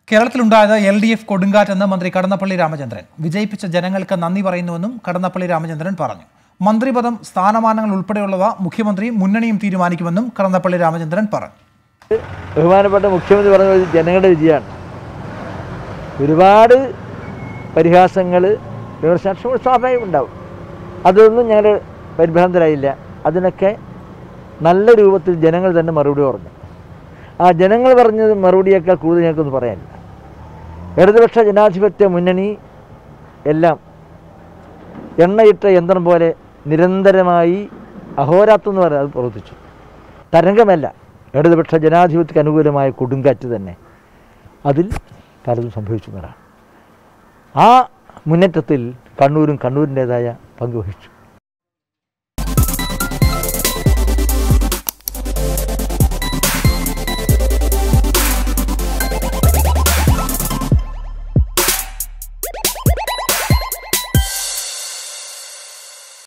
കേരളത്തിലുണ്ടായത് L D F കൊടുങ്കാറ്റെന്ന് മന്ത്രി കടന്നപ്പള്ളി രാമചന്ദ്രൻ വിജയിപ്പിച്ച ജനങ്ങൾക്ക് നന്ദി പറയുന്നുവെന്നും കടന്നപ്പള്ളി രാമചന്ദ്രൻ പറഞ്ഞു മന്ത്രിപദം സ്ഥാനമാനങ്ങൾ ഉൾപ്പെടെയുള്ളവ മുഖ്യമന്ത്രി മുന്നണിയും തീരുമാനിക്കുമെന്നും കടന്നപ്പള്ളി രാമചന്ദ്രൻ പറഞ്ഞു ബഹുമാനപ്പെട്ട മുഖ്യമന്ത്രി പറഞ്ഞത് ജനങ്ങളുടെ വിജയമാണ് ഒരുപാട് പരിഹാസങ്ങൾ വിമർശനങ്ങൾ സ്വാഭാവികം ഉണ്ടാവും അതൊന്നും ഞങ്ങൾ പരിഭ്രാന്തരായില്ല അതിനൊക്കെ നല്ല രൂപത്തിൽ ജനങ്ങൾ തന്നെ മറുപടി പറഞ്ഞു ആ ജനങ്ങൾ പറഞ്ഞത് മറുപടിയേക്കാൾ കൂടുതൽ ഞങ്ങൾക്കൊന്നും പറയാനില്ല ഇടതുപക്ഷ ജനാധിപത്യ മുന്നണി എല്ലാം എണ്ണയിട്ട യന്ത്രം പോലെ നിരന്തരമായി അഹോരാത്രം എന്ന് പറയാം അത് പ്രവർത്തിച്ചു തരംഗമല്ല ഇടതുപക്ഷ ജനാധിപത്യക്ക് അനുകൂലമായ കൊടുങ്കാറ്റ് തന്നെ അതിൽ പലതും സംഭവിച്ചു എന്നതാണ് ആ മുന്നേറ്റത്തിൽ കണ്ണൂരും കണ്ണൂരിൻ്റേതായ പങ്ക് വഹിച്ചു